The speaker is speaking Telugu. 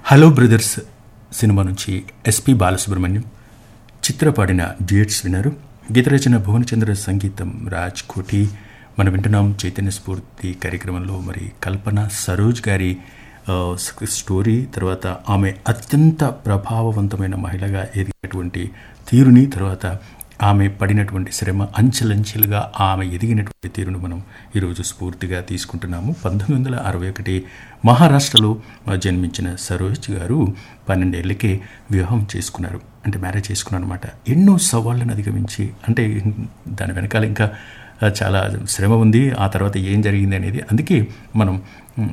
హలో బ్రదర్స్ సినిమా నుంచి ఎస్పి బాలసుబ్రహ్మణ్యం చిత్ర పాడిన డ్యూయట్స్ విన్నారు గీతరచన భువనచంద్ర సంగీతం రాజ్ కోటి మనం వింటున్నాం చైతన్య స్ఫూర్తి కార్యక్రమంలో మరి కల్పన సరోజ్ గారి ఆ, స్టోరీ తర్వాత ఆమె అత్యంత ప్రభావవంతమైన మహిళగా ఎదిగినటువంటి తీరుని తర్వాత ఆమె పడినటువంటి శ్రమ అంచెలంచెలుగా ఆమె ఎదిగినటువంటి తీరును మనం ఈరోజు స్ఫూర్తిగా తీసుకుంటున్నాము పంతొమ్మిది వందల అరవై ఒకటి మహారాష్ట్రలో జన్మించిన సరోజ్ గారు పన్నెండేళ్లకే వివాహం చేసుకున్నారు అంటే మ్యారేజ్ చేసుకున్నారు అనమాట ఎన్నో సవాళ్ళను అధిగమించి అంటే దాని వెనకాల ఇంకా చాలా శ్రమ ఉంది ఆ తర్వాత ఏం జరిగింది అనేది అందుకే మనం